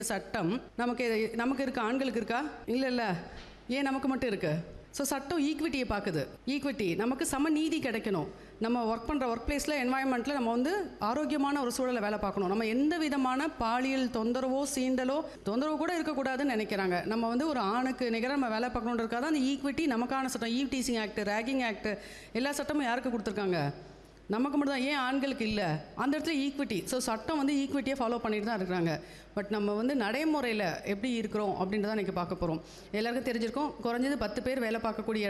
சட்டம் நமக்கு நமக்கு இருக்க ஆண்களுக்கு இருக்கா இல்லை இல்லை ஏன் நமக்கு மட்டும் இருக்கு ஸோ சட்டம் ஈக்விட்டியை பார்க்குது ஈக்விட்டி நமக்கு சம நீதி கிடைக்கணும் நம்ம ஒர்க் பண்ணுற ஒர்க் பிளேஸில் என்வாயன்மெண்ட்டில் நம்ம வந்து ஆரோக்கியமான ஒரு சூழலை வேலை பார்க்கணும் நம்ம எந்த விதமான பாலியல் தொந்தரவோ சீண்டலோ தொந்தரவு கூட இருக்கக்கூடாதுன்னு நினைக்கிறாங்க நம்ம வந்து ஒரு ஆணுக்கு நிகராக நம்ம வேலை பார்க்கணுன்றதுக்காக தான் அந்த ஈக்விட்டி நமக்கான சட்டம் eve teasing act ragging act எல்லா சட்டமும் யாருக்கு கொடுத்துருக்காங்க நமக்கு மட்டும் தான் ஏன் ஆண்களுக்கு இல்லை அந்த இடத்துல ஈக்விட்டி ஸோ சட்டம் வந்து ஈக்விட்டியை ஃபாலோ பண்ணிட்டு தான் இருக்கிறாங்க பட் நம்ம வந்து நடைமுறையில் எப்படி இருக்கிறோம் அப்படின்றத இன்றைக்கி பார்க்க போகிறோம் எல்லாருக்கும் தெரிஞ்சிருக்கும் குறைஞ்சது பத்து பேர் வேலை பார்க்கக்கூடிய